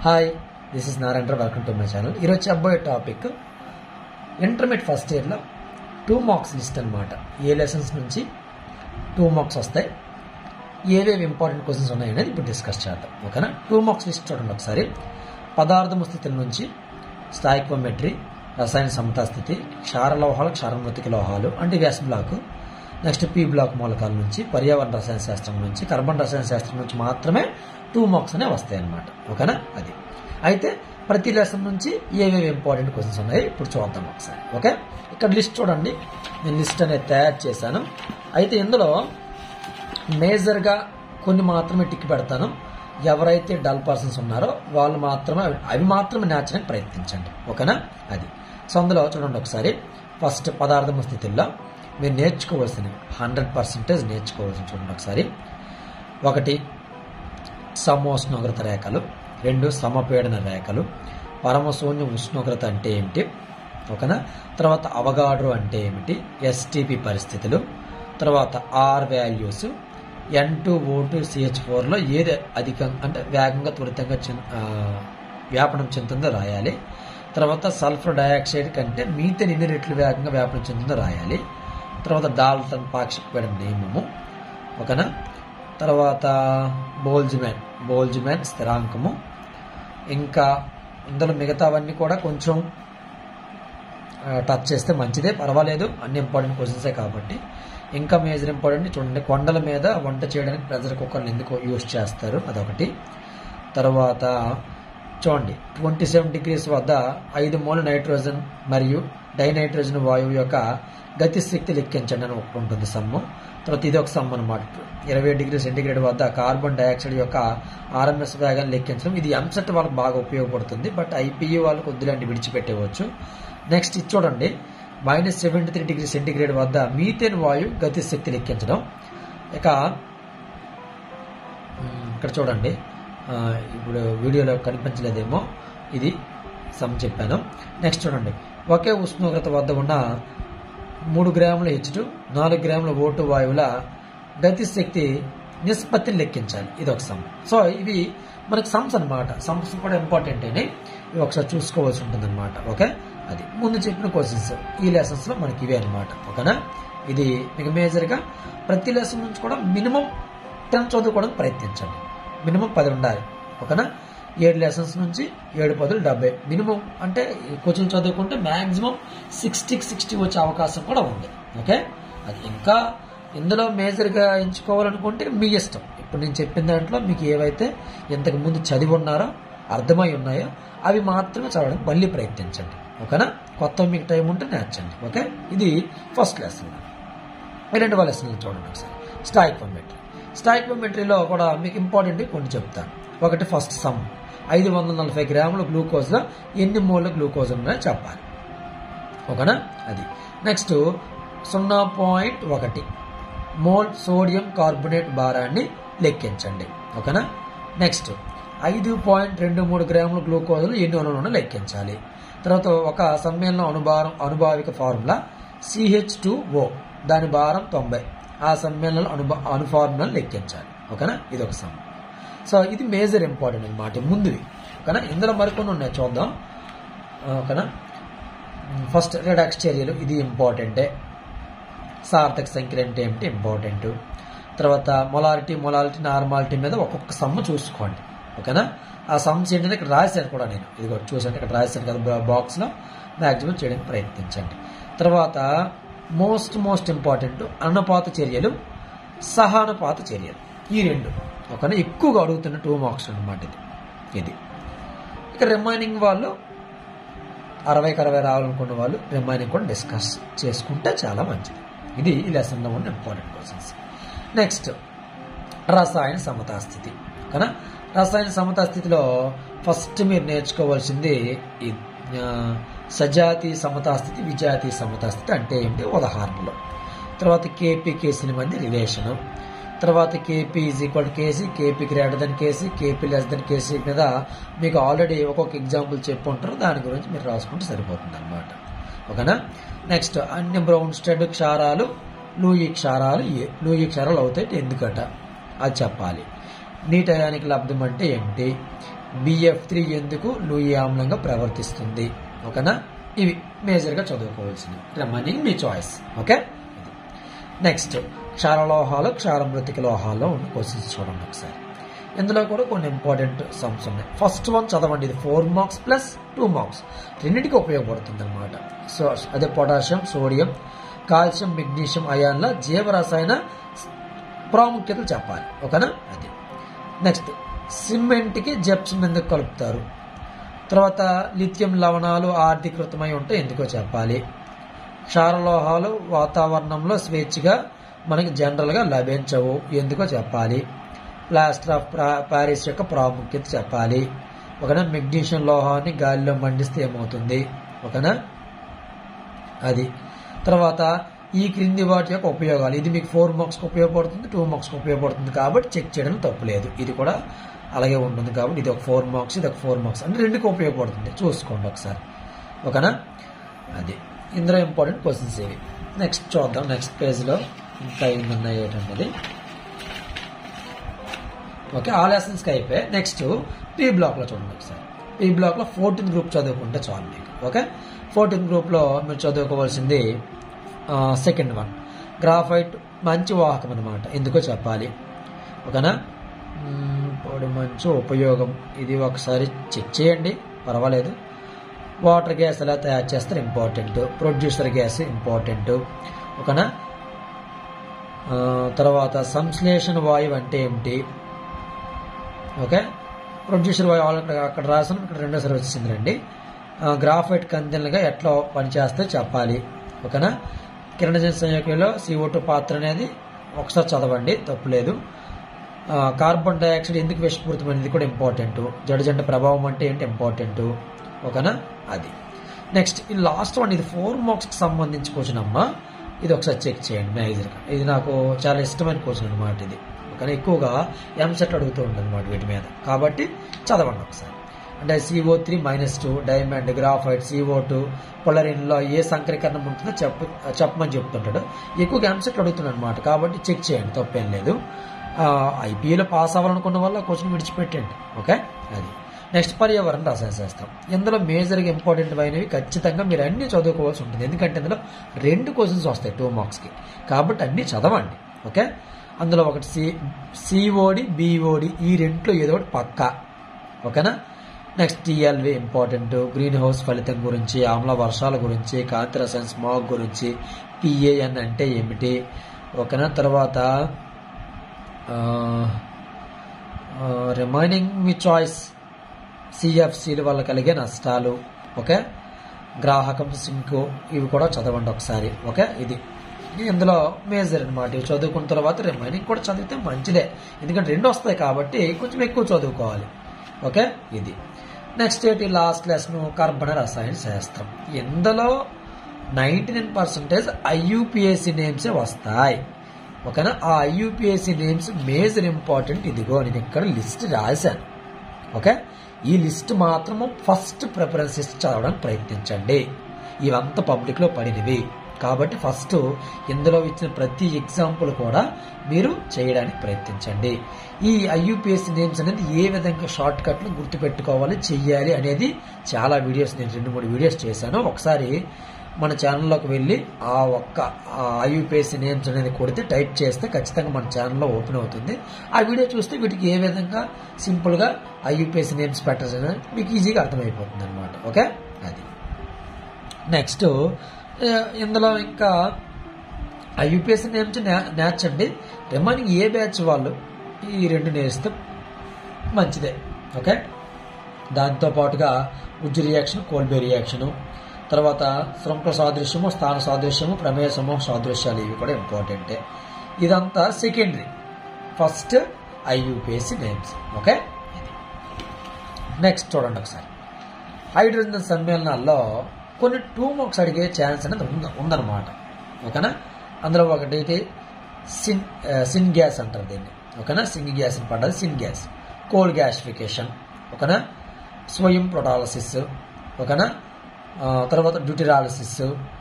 hi this is Narayana welcome to my channel ఈరోజు చెప్పబోయే topic intermediate first ఇయర్లో two marks list అనమాట ఏ లెసన్స్ నుంచి టూ మార్క్స్ వస్తాయి ఏవేవి ఇంపార్టెంట్ క్వశ్చన్స్ ఉన్నాయనేది ఇప్పుడు డిస్కస్ చేద్దాం ఓకేనా టూ మార్క్స్ లిస్ట్ చూడండి ఒకసారి పదార్థము స్థితుల నుంచి స్థాయికోమెట్రీ రసాయన సమతా స్థితి క్షార లోహాలు క్షారమృతిక లోహాలు అంటే వ్యాస్ బ్లాక్ నెక్స్ట్ పీ బ్లాక్ మూలకాల నుంచి పర్యావరణ రసాయన శాస్త్రం నుంచి కార్బన్ రసాయన శాస్త్రం నుంచి మాత్రమే టూ మార్క్స్ అనే వస్తాయి అన్నమాట ఓకేనా అది అయితే ప్రతి లెసన్ నుంచి ఏవేవి ఇంపార్టెంట్ క్వశ్చన్స్ ఉన్నాయో ఇప్పుడు చూద్దాం ఒకసారి ఓకే ఇక్కడ లిస్ట్ చూడండి నేను లిస్ట్ అనేది తయారు చేశాను అయితే ఇందులో మేజర్గా కొన్ని మాత్రమే టిక్ పెడతాను ఎవరైతే డల్ పర్సన్స్ ఉన్నారో వాళ్ళు మాత్రమే అవి మాత్రమే నేర్చడానికి ప్రయత్నించండి ఓకేనా అది సో అందులో చూడండి ఒకసారి ఫస్ట్ పదార్థం స్థితిలో మీరు నేర్చుకోవాల్సినవి హండ్రెడ్ పర్సెంటేజ్ నేర్చుకోవాల్సింది చూడండి ఒకసారి ఒకటి సమోష్ణోగ్రత రేఖలు రెండు సమపీడన రేఖలు పరమశూన్య ఉష్ణోగ్రత అంటే ఏమిటి ఓకేనా తర్వాత అవగాడ్రో అంటే ఏమిటి ఎస్టీపీ పరిస్థితులు తర్వాత R values N two O two CH ఫోర్లో ఏది అధికంగా అంటే వేగంగా త్వరితంగా చెంద వ్యాపనం చెందుతుందో రాయాలి తర్వాత సల్ఫర్ డయాక్సైడ్ కంటే మీథేన్ ఎన్ని రెట్లు వేగంగా వ్యాపనం చెందుతుందో రాయాలి తర్వాత డాల్టన్ పాక్షిక పీడన నియమము ఓకేనా తర్వాత బోల్జ్మ్యాన్ బోల్జ్మ్యాన్ స్థిరాంకము ఇంకా ఇందులో మిగతావన్నీ కూడా కొంచెం టచ్ చేస్తే మంచిదే పర్వాలేదు అన్ని ఇంపార్టెంట్ క్వశ్చన్సే కాబట్టి ఇంకా మేజర్ ఇంపార్టెంట్ చూడండి కొండల మీద వంట చేయడానికి ప్రెషర్ కుక్కర్ని ఎందుకు యూజ్ చేస్తారు అదొకటి తర్వాత చూడండి ట్వంటీ సెవెన్ డిగ్రీస్ వద్ద ఐదు మూల నైట్రోజన్ మరియు డైనైట్రోజన్ వాయువు యొక్క గతిశక్తి లెక్కించండి అని ఒకటి ఉంటుంది సమ్ము తర్వాత ఇది ఒక సమ్ అనమాట ఇరవై డిగ్రీ సెంటిగ్రేడ్ వద్ద కార్బన్ డైఆక్సైడ్ యొక్క ఆర్ఎంఎస్ వేగాన్ని లెక్కించడం ఇది ఎంసెట్ వాళ్ళకి బాగా ఉపయోగపడుతుంది బట్ ఐపీఈ వాళ్ళకి వద్దులేండి విడిచిపెట్టేవచ్చు నెక్స్ట్ ఇది చూడండి minus seventy three degree centigrade వద్ద మీథేన్ వాయు గతిశక్తి లెక్కించడం ఇక ఇక్కడ చూడండి ఇప్పుడు వీడియోలో కనిపించలేదేమో ఇది సమ్ చెప్పాను నెక్స్ట్ చూడండి ఒకే ఉష్ణోగ్రత వద్ద ఉన్న మూడు గ్రాముల హెచ్టు నాలుగు గ్రాముల ఓటు వాయువుల గతిశక్తి నిష్పత్తిని లెక్కించాలి ఇది ఒక సమ్ సో ఇవి మనకి సమ్స్ అనమాట సమ్స్ కూడా ఇంపార్టెంట్ అని ఇవి ఒకసారి చూసుకోవాల్సి ఉంటుంది అనమాట ఓకే అది ముందు చెప్పిన క్వశ్చన్స్ ఈ లెసన్స్ లో మనకి ఇవే అనమాట ఓకేనా ఇది మీకు మేజర్గా ప్రతి లెసన్ నుంచి కూడా మినిమం టెన్ చదువుకోవడానికి ప్రయత్నించండి మినిమం పది ఉండాలి ఓకేనా ఏడు లెసన్స్ నుంచి ఏడు పదులు డెబ్బై మినిమం అంటే క్వశ్చన్ చదువుకుంటే మ్యాక్సిమం సిక్స్టీకి సిక్స్టీ వచ్చే అవకాశం కూడా ఉంది ఓకే అది ఇంకా ఇందులో మేజర్గా ఎంచుకోవాలనుకుంటే మీ ఇష్టం ఇప్పుడు నేను చెప్పిన దాంట్లో మీకు ఏవైతే ఇంతకు ముందు చదివి ఉన్నారో అర్థమై ఉన్నాయో అవి మాత్రమే చదవడానికి మళ్ళీ ప్రయత్నించండి ఓకేనా కొత్త మీకు టైం ఉంటే నేర్చండి ఓకే ఇది ఫస్ట్ లెసన్ రెండవ లెసన్ చూడండి ఒకసారి స్టాయికోమెట్రీ స్టాయికోమెట్రీలో కూడా మీకు ఇంపార్టెంట్ కొన్ని చెప్తాను ఒకటి ఫస్ట్ సమ్ ఐదు వందల నలభై గ్రాముల గ్లూకోజ్లో ఎన్ని మోళ్ళ గ్లూకోజ్ ఉన్నాయో చెప్పాలి ఓకేనా అది నెక్స్ట్ సున్నా పాయింట్ ఒకటి మోల్ సోడియం కార్బోనేట్ భారాన్ని లెక్కించండి ఓకేనా నెక్స్ట్ ఐదు పాయింట్ రెండు మూడు గ్రాముల గ్లూకోజ్లు ఎన్ని అణువులను లెక్కించాలి తర్వాత ఒక సమ్మేళనం అనుభారం అనుభావిక ఫార్ములా సిహెచ్ టూ ఓ దాని భారం తొంభై ఆ సమ్మేళనం అనుభా అను ఫార్ములాను లెక్కించాలి ఓకేనా ఇది ఒక సమ్ సో ఇది మేజర్ ఇంపార్టెంట్ అనమాట ముందువి ఓకేనా ఇందులో మరికొన్ని ఉన్నాయి చూద్దాం ఓకేనా ఫస్ట్ రిడాక్స్ చర్యలు ఇది ఇంపార్టెంటే సార్థక సంఖ్యలు అంటే ఏమిటి ఇంపార్టెంట్ తర్వాత మొలారిటీ మొలారిటీ నార్మాలిటీ మీద ఒక్కొక్క సమ్ము చూసుకోండి ఓకేనా ఆ సమ్స్ ఏంటంటే ఇక్కడ రాశాను కూడా నేను ఇది చూసండి ఇక్కడ రాశాను కదా బాక్స్లో మ్యాక్సిమం చేయడానికి ప్రయత్నించండి తర్వాత మోస్ట్ మోస్ట్ ఇంపార్టెంట్ అనుపాత చర్యలు సహానుపాత చర్యలు ఈ రెండు ఓకేనా ఎక్కువగా అడుగుతున్న టూ మార్క్స్ అనమాట ఇది ఇది ఇక రిమైనింగ్ వాళ్ళు అరవైకి అరవై రావాలనుకున్న వాళ్ళు రిమైనింగ్ కూడా డిస్కస్ చేసుకుంటే చాలా మంచిది ఇది ఈ లెసన్లో ఉన్న ఇంపార్టెంట్ క్వశ్చన్స్ నెక్స్ట్ రసాయన సమతాస్థితి కదా రసాయన సమతాస్థితిలో ఫస్ట్ మీరు నేర్చుకోవాల్సింది ఈ సజాతి సమతాస్థితి విజాతి సమతాస్థితి అంటే ఏంటి ఉదాహరణలో తర్వాత కేపీ కేసీని మధ్య రిలేషను తర్వాత KP is equal KC KP greater than KC KP less than KC మీద మీకు ఆల్రెడీ ఒక్కొక్క ఎగ్జాంపుల్ చెప్పి ఉంటారు దాని గురించి మీరు రాసుకుంటే సరిపోతుంది అనమాట ఓకేనా నెక్స్ట్ అన్ని బ్రౌన్ స్టెడ్ క్షారాలు లూయి క్షారాలు లూయి క్షారాలు అవుతాయి ఎందుకట అది చెప్పాలి నీటి అయానికి లబ్ధం అంటే ఏంటి బిఎఫ్ త్రీ ఎందుకు లూయి ఆమ్లంగా ప్రవర్తిస్తుంది ఓకేనా ఇవి మేజర్గా చదువుకోవాల్సింది రిమైనింగ్ మీ చాయిస్ ఓకే నెక్స్ట్ క్షారలోహాలు క్షారమృతిక లోహాల్లో ఉన్న క్వశ్చన్స్ చూడండి ఒకసారి ఇందులో కూడా కొన్ని ఇంపార్టెంట్ సమ్స్ ఉన్నాయి ఫస్ట్ వన్ చదవండి ఇది four marks plus two marks రెండింటికి ఉపయోగపడుతుంది అనమాట సో అదే పొటాషియం సోడియం కాల్షియం మెగ్నీషియం అయాన్ల జీవరసాయన ప్రాముఖ్యతలు చెప్పాలి ఓకేనా అది నెక్స్ట్ సిమెంట్కి జెప్సమ్ ఎందుకు కలుపుతారు తర్వాత లిథియం లవణాలు ఆర్థికృతమై ఉంటే ఎందుకో చెప్పాలి క్షారలోహాలు వాతావరణంలో స్వేచ్ఛగా మనకి జనరల్గా లభించవు ఎందుకో చెప్పాలి ప్లాస్టర్ ఆఫ్ ప్యారిస్ యొక్క ప్రాముఖ్యత చెప్పాలి ఒకనా మెగ్నీషియం లోహాన్ని గాలిలో మండిస్తే ఏమవుతుంది ఒకనా అది తర్వాత ఈ క్రింది వాటి యొక్క ఉపయోగాలు ఇది మీకు ఫోర్ మార్క్స్కి ఉపయోగపడుతుంది టూ మార్క్స్కి ఉపయోగపడుతుంది కాబట్టి చెక్ చేయడం తప్పులేదు ఇది కూడా అలాగే ఉంటుంది కాబట్టి ఇది ఒక ఫోర్ మార్క్స్ ఇది ఒక ఫోర్ మార్క్స్ అంటే రెండుకి ఉపయోగపడుతుంది చూసుకోండి ఒకసారి ఓకేనా అది ఇందులో ఇంపార్టెంట్ క్వశ్చన్స్ ఇవి నెక్స్ట్ చూద్దాం నెక్స్ట్ పేజ్లో ఇంకా ఏమున్నాయి ఏంటంటే ఓకే ఆ లెసన్స్కి అయిపోయి నెక్స్ట్ పీ బ్లాక్లో చూడండి ఒకసారి పీ బ్లాక్లో ఫోర్టీన్ గ్రూప్ చదువుకుంటే చాలు మీకు ఓకే ఫోర్టీన్ గ్రూప్లో మీరు చదువుకోవాల్సింది సెకండ్ వన్ గ్రాఫైట్ మంచి వాహకం అనమాట ఎందుకో చెప్పాలి ఓకేనా పొడి మంచి ఉపయోగం ఇది ఒకసారి చెక్ చేయండి పర్వాలేదు వాటర్ గ్యాస్ ఎలా తయారు చేస్తారు ఇంపార్టెంట్ ప్రొడ్యూసర్ గ్యాస్ ఇంపార్టెంట్ ఓకేనా తర్వాత సంశ్లేషణ వాయువు అంటే ఏమిటి ఓకే ప్రొడ్యూసర్ వాయువు ఆల్రెడీ అక్కడ రాసాను ఇక్కడ రెండోసారి వచ్చింది రండి గ్రాఫైట్ కందెన్లుగా ఎట్లా పనిచేస్తే చెప్పాలి ఓకేనా కిరణజన్ సంయోగంలో సిఓ టూ పాత్ర అనేది ఒకసారి చదవండి తప్పులేదు కార్బన్ డైఆక్సైడ్ ఎందుకు విషపూరితమైనది కూడా ఇంపార్టెంట్ జడజంట ప్రభావం అంటే ఏంటి ఇంపార్టెంట్ ఓకేనా అది నెక్స్ట్ ఈ లాస్ట్ వన్ ఇది ఫోర్ మార్క్స్కి సంబంధించి క్వశ్చన్ అమ్మా ఇది ఒకసారి చెక్ చేయండి మేజర్గా ఇది నాకు చాలా ఇష్టమైన క్వశ్చన్ అనమాట ఇది కానీ ఎక్కువగా ఎంసెట్ అడుగుతూ ఉంటుంది అనమాట వీటి మీద కాబట్టి చదవండి ఒకసారి అంటే CO three minus two diamond graphite CO two పొలరిన్లో ఏ సంకరీకరణం ఉంటుందో చెప్ప చెప్పమని చెప్తుంటాడు ఎక్కువగా ఎంసెట్ అడుగుతున్నాడు అనమాట కాబట్టి చెక్ చేయండి తప్పేం లేదు ఐపీఏలో పాస్ అవ్వాలనుకున్న వల్ల క్వశ్చన్ విడిచిపెట్టండి ఓకే అది నెక్స్ట్ పర్యావరణ రసాయన శాస్త్రం ఇందులో మేజర్గా ఇంపార్టెంట్ అయినవి ఖచ్చితంగా మీరు అన్ని చదువుకోవాల్సి ఉంటుంది ఎందుకంటే ఇందులో రెండు క్వశ్చన్స్ వస్తాయి టూ మార్క్స్కి కాబట్టి అన్నీ చదవండి ఓకే అందులో ఒకటి సి సిఓడి బిఓడి ఈ రెంట్లో ఏదో ఒకటి పక్కా ఓకేనా next TLV important green house ఫలితం గురించి ఆమ్ల వర్షాల గురించి కాంతి రసాయన స్మాగ్ గురించి పిఏఎన్ అంటే ఏమిటి ఓకేనా తర్వాత రిమైనింగ్ మీ చాయిస్ సిఎఫ్సీల వల్ల కలిగే నష్టాలు ఓకే గ్రాహకం సింకు ఇవి కూడా చదవండి ఒకసారి ఓకే ఇది ఇందులో మేజర్ అనమాట ఇవి చదువుకున్న తర్వాత రిమైనింగ్ కూడా చదివితే మంచిదే ఎందుకంటే రెండు వస్తాయి కాబట్టి కొంచెం ఎక్కువ చదువుకోవాలి ఓకే ఇది నెక్స్ట్ ఏంటి లాస్ట్ లెసన్ కర్బన రసాయన శాస్త్రం ఇందులో నైంటీ నైన్ పర్సెంటేజ్ ఐయుపిఎస్సి నేమ్సే వస్తాయి ఓకేనా ఆ ఐయుపిఎస్సి నేమ్స్ మేజర్ ఇంపార్టెంట్ ఇదిగో నేను ఇక్కడ లిస్ట్ రాశాను ఓకే ఈ లిస్ట్ మాత్రము ఫస్ట్ ప్రిఫరెన్స్ ఇచ్చి చదవడానికి ప్రయత్నించండి ఇవంతా పబ్లిక్లో పడినవి కాబట్టి ఫస్ట్ ఇందులో ఇచ్చిన ప్రతి ఎగ్జాంపుల్ కూడా మీరు చేయడానికి ప్రయత్నించండి ఈ ఐయుపిఎస్సి నేమ్స్ అనేది ఏ విధంగా షార్ట్ కట్లు గుర్తుపెట్టుకోవాలి చెయ్యాలి అనేది చాలా వీడియోస్ నేను రెండు మూడు వీడియోస్ చేశాను ఒకసారి మన ఛానల్లోకి వెళ్ళి ఆ ఒక్క ఐయుపిఎస్సి నేమ్స్ అనేది కొడితే టైప్ చేస్తే ఖచ్చితంగా మన ఛానల్లో ఓపెన్ అవుతుంది ఆ వీడియో చూస్తే వీటికి ఏ విధంగా సింపుల్గా ఐయుపిఎస్సి నేమ్స్ పెట్టచ్చు అనేది మీకు ఈజీగా అర్థమైపోతుంది అనమాట ఓకే అది నెక్స్ట్ ఇందులో ఇంకా ఐయుపిఎస్సి నేమ్స్ నేర్చండి రిమైనింగ్ ఏ బ్యాచ్ వాళ్ళు ఈ రెండు నేర్స్తే మంచిదే ఓకే దాంతో పాటుగా ఉజ్జు రియాక్షన్ కోల్బే రియాక్షను తర్వాత శృంఖల సాదృశ్యము స్థాన సాదృశ్యము ప్రమేయ సమూహ సాదృశ్యాలు ఇవి కూడా ఇంపార్టెంటే ఇదంతా secondary first IUPAC names okay next చూడండి ఒకసారి హైడ్రోజన్ సమ్మేళనాల్లో కొన్ని టూ మార్క్స్ అడిగే ఛాన్స్ అనేది ఉంద ఉందన్నమాట ఓకేనా అందులో ఒకటి సిన్ సిన్ గ్యాస్ అంటారు దీన్ని ఓకేనా సింగ్ గ్యాస్ అని పడ్డది సిన్ గ్యాస్ కోల్ గ్యాసిఫికేషన్ ఓకేనా స్వయం ప్రొటాలసిస్ ఓకేనా తర్వాత డ్యూటిరాలసిస్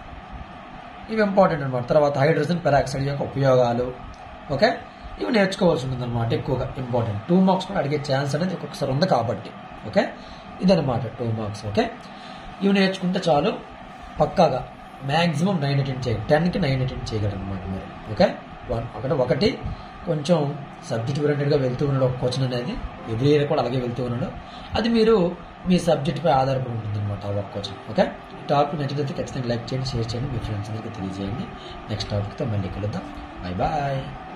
ఇవి ఇంపార్టెంట్ అనమాట తర్వాత హైడ్రోజన్ పెరాక్సైడ్ యొక్క ఉపయోగాలు ఓకే ఇవి నేర్చుకోవాల్సి ఉంటుంది అనమాట ఎక్కువగా ఇంపార్టెంట్ టూ మార్క్స్ కూడా అడిగే ఛాన్స్ అనేది ఒక్కొక్కసారి ఉంది కాబట్టి ఓకే ఇదన్నమాట టూ మార్క్స్ ఓకే ఇవి నేర్చుకుంటే చాలు పక్కాగా మ్యాక్సిమం నైన్ అటెండ్ చేయ టెన్కి నైన్ అటెండ్ చేయగలరు అనమాట మీరు ఓకే వన్ ఒకటి ఒకటి కొంచెం సబ్జెక్ట్ ఓరియంటెడ్గా వెళ్తూ ఉన్నాడు ఒక క్వశ్చన్ అనేది ఎవ్రీ ఇయర్ కూడా అలాగే వెళ్తూ ఉన్నాడు అది మీరు మీ సబ్జెక్ట్పై ఆధారపడి ఉంటుంది అనమాట ఆ ఒక్క క్వశ్చన్ ఓకే టాపిక్ నచ్చినట్లయితే ఖచ్చితంగా లైక్ చేయండి షేర్ చేయండి మీ ఫ్రెండ్స్ అందరికీ తెలియజేయండి నెక్స్ట్ టాపిక్తో మళ్ళీ కలుద్దాం బాయ్ బాయ్